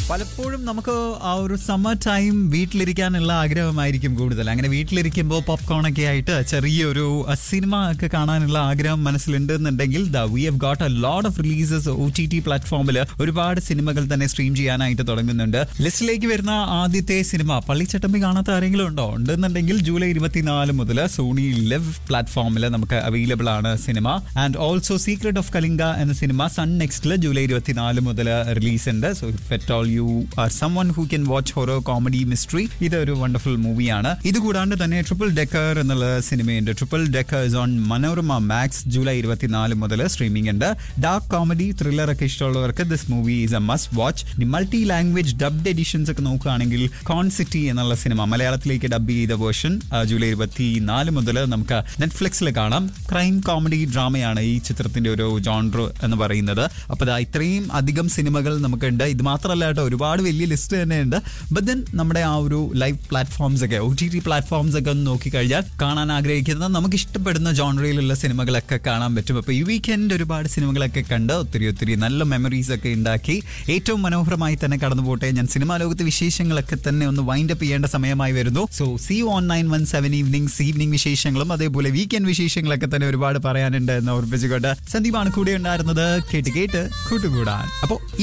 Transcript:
പലപ്പോഴും നമുക്ക് ആ ഒരു സമ്മർ ടൈം വീട്ടിലിരിക്കാനുള്ള ആഗ്രഹമായിരിക്കും കൂടുതൽ അങ്ങനെ വീട്ടിലിരിക്കുമ്പോൾ പോപ്കോൺ ഒക്കെ ആയിട്ട് ചെറിയൊരു അഹ്, സിനിമ ഒക്കെ കാണാനുള്ള ആഗ്രഹം മനസ്സിലുണ്ട് എന്നുണ്ടെങ്കിൽ the we have got a lot of releases O T T പ്ലാറ്റ്ഫോമിൽ ഒരുപാട് സിനിമകൾ തന്നെ സ്ട്രീം ചെയ്യാനായിട്ട് തുടങ്ങുന്നുണ്ട് ലിസ്റ്റിലേക്ക് വരുന്ന ആദ്യത്തെ സിനിമ പള്ളിച്ചട്ടമ്പി കാണാത്ത ആരെങ്കിലും ഉണ്ടോ ഉണ്ടെന്നുണ്ടെങ്കിൽ ജൂലൈ ഇരുപത്തിനാല് മുതൽ സോണി ലിവ് പ്ലാറ്റ്ഫോമിൽ നമുക്ക് അവൈലബിൾ ആണ് cinema and also secret of Kalinga എന്ന സിനിമ സൺ നെക്സ്റ്റിൽ ജൂലൈ ഇരുപത്തിനാല് മുതൽ റിലീസ് ഉണ്ട് so if all you are someone who can watch horror comedy mystery ഇതൊരു വണ്ടർഫുൾ മൂവിയാണ് ഇത് കൂടാണ്ട് തന്നെ ട്രിപ്പിൾ ഡെക്കർ എന്നുള്ള സിനിമയുണ്ട് triple decker is on Manorama Max July ഇരുപത്തിനാല് മുതൽ സ്ട്രീമിംഗ് ഉണ്ട് ഡാർക്ക് കോമഡി ത്രില്ലർ ഒക്കെ ഇഷ്ടമുള്ളവർക്ക് this movie is a must watch multi language dubbed editions ഒക്കെ നോക്കുകയാണെങ്കിൽ കോൺ സിറ്റി എന്നുള്ള സിനിമ മലയാളത്തിലേക്ക് ഡബ് ചെയ്ത വേർഷൻ ജൂലൈ ഇരുപത്തി നാല് മുതൽ നമുക്ക് നെറ്റ്ഫ്ലിക്സിൽ കാണാം ക്രൈം കോമഡി ഡ്രാമയാണ് ഈ ചിത്രത്തിന്റെ ഒരു ജോൺഡർ എന്ന് പറയുന്നത് അപ്പോൾ ദാ ഇത്രയും അധികം സിനിമകൾ നമുക്കുണ്ട് ഇത് മാത്രമല്ല കേട്ടോ ഒരുപാട് വലിയ ലിസ്റ്റ് തന്നെയുണ്ട് ബട്ട് ദെൻ നമ്മുടെ ആ ഒരു ലൈവ് പ്ലാറ്റ്ഫോംസ് ഒക്കെ ഒ ടി ടി പ്ലാറ്റ്ഫോംസ് ഒക്കെ ഒന്ന് നോക്കിക്കഴിഞ്ഞാൽ കാണാൻ ആഗ്രഹിക്കുന്ന നമുക്ക് ഇഷ്ടപ്പെടുന്ന ജോൺറയിലുള്ള സിനിമകളൊക്കെ കാണാൻ പറ്റും അപ്പോൾ ഈ വീക്കെൻഡ് ഒരുപാട് സിനിമകളൊക്കെ കണ്ട് ഒത്തിരി ഒത്തിരി നല്ല മെമ്മറീസ് ഒക്കെ ഉണ്ടാക്കി ഏറ്റവും മനോഹരമായി തന്നെ കടന്നു പോട്ടെ ഞാൻ സിനിമാ ലോകത്തെ വിശേഷങ്ങളൊക്കെ തന്നെ ഒന്ന് വൈൻഡ് അപ്പ് ചെയ്യേണ്ട സമയമായി വരുന്നു so see on nine one seven evenings evening വിശേഷങ്ങളും അതേപോലെ വീക്കെൻഡ് വിശേഷങ്ങളൊക്കെ തന്നെ ഒരുപാട് പറയാനുണ്ട് എന്ന് ഓർപ്പിച്ചുകൊണ്ട് സന്ദീപാണ് കൂടെ ഉണ്ടായിരുന്നത് കേട്ട് കേട്ട് കൂട്ടുകൂടാൻ അപ്പോൾ